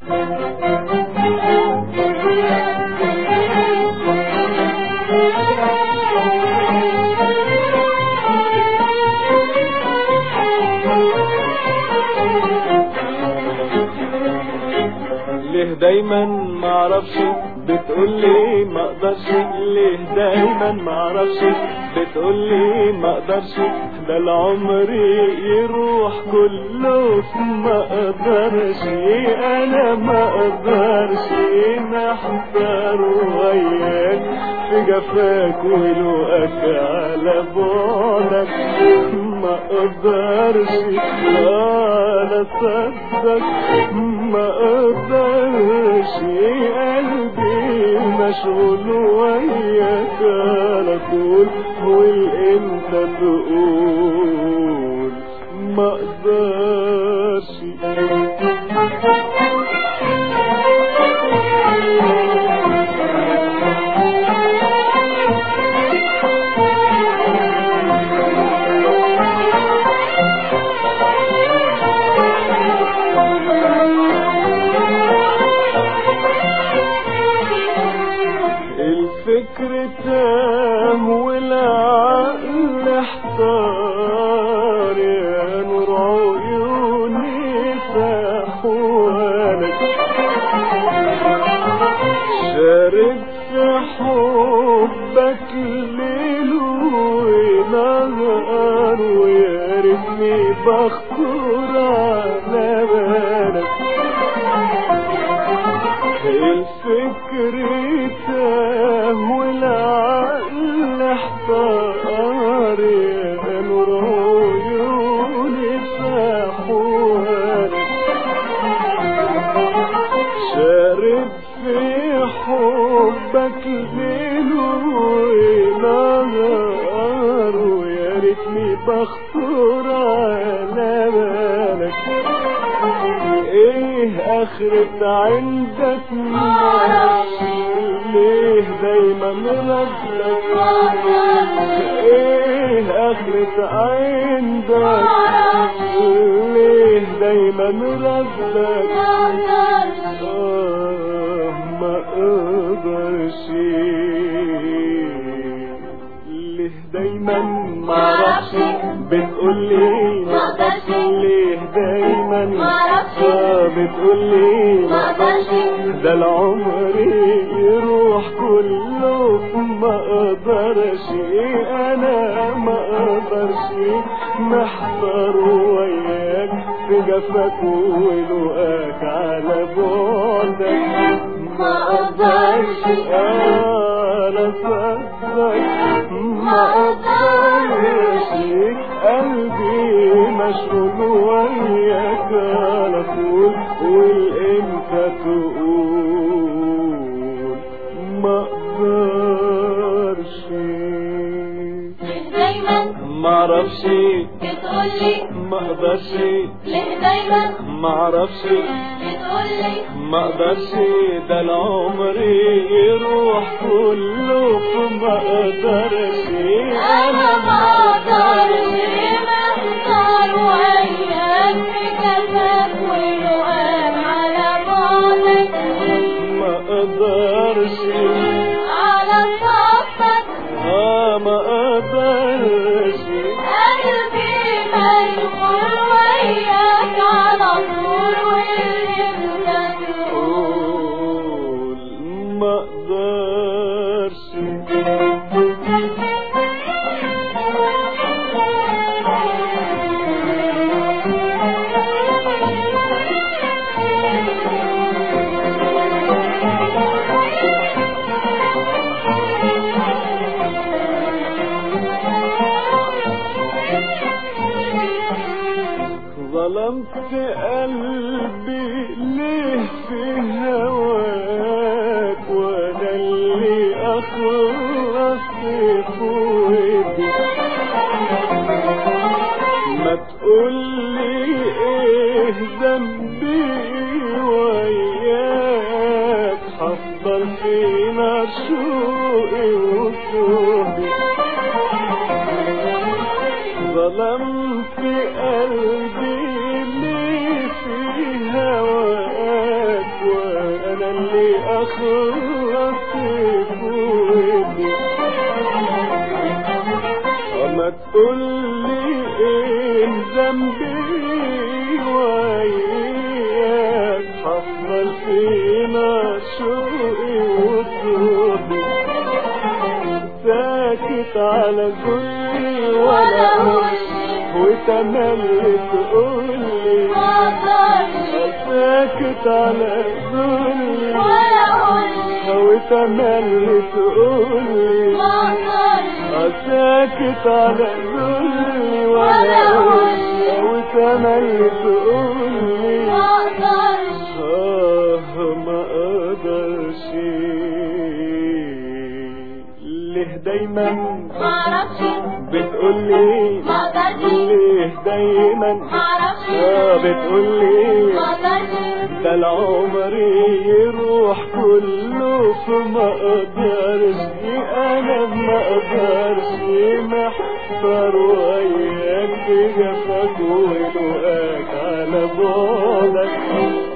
ليه دايما معرفش بتقولي ما اقدرش ليه دايما معرفش بتقولي ما اقدرش ده العمر يروح كله ما اقدرش انا ما اقدرش محتار وياك في جفاك ولوقك على بعدك ما اقدرش ولا اصدق ما اقدرش قلبي مشغول وياك على طول والامتى تقول ما اقدرش الفكر تام والعقل احتار يا نور عيوني سحوالك شارد في حبك ليل ونهار ويا ريتني بخطر على بالك الفكر تاه والعقل احتار يا نور عيوني سحوالك شارب في حبك ليل ونهار ويا ريتني بخطر على بالك ايه اخرة عندك معرفش ليه دايما رجلك ايه اخرة عندك ليه دايما رجلك آه ما اقدرش ليه دايما معرفش بتقولي ما اقدرش ليه دايما آه بتقولي ما اقدرش ده العمر يروح كله ما اقدرش انا ما اقدرش محضر وياك في جفاك ولقاك على بعدك ما اقدرش انا صدق ما اقدرش قلبي مشغول وياك على طول والامتى تقول ما اقدرش دايما معرفش بتقولي ما اقدرش ليه دايما ما اعرفش بتقولي ما اقدرش ده العمر يروح كله ما اقدرش انا ما اقدرش محتار وياك في جفاك ولقاك على بعدك ما اقدرش على صفك اه ما اقدرش قلبي مشغول وياك على طول والامتى تقول قول ما اقدرش قول لي ايه ذنبي وياك حصل فينا شوقي وصوبي ساكت على ذلي ولا وشي وتملي تقولي ما اقدرش ساكت على ذلي ولا اقولش وتملي تقولي ما اقدرش ساكت على ذلي ولا وشي وتملي تقولي ما اقدرش آه ما اقدرش ليه دايما ما اعرفش بتقولي ما اقدرش ليه دايما ما اعرفش آه بتقولي ما اقدرش ده العمر يروح كله فما اقدرش انا ما اقدرش محتار وياك جفاك ولقاك على بعدك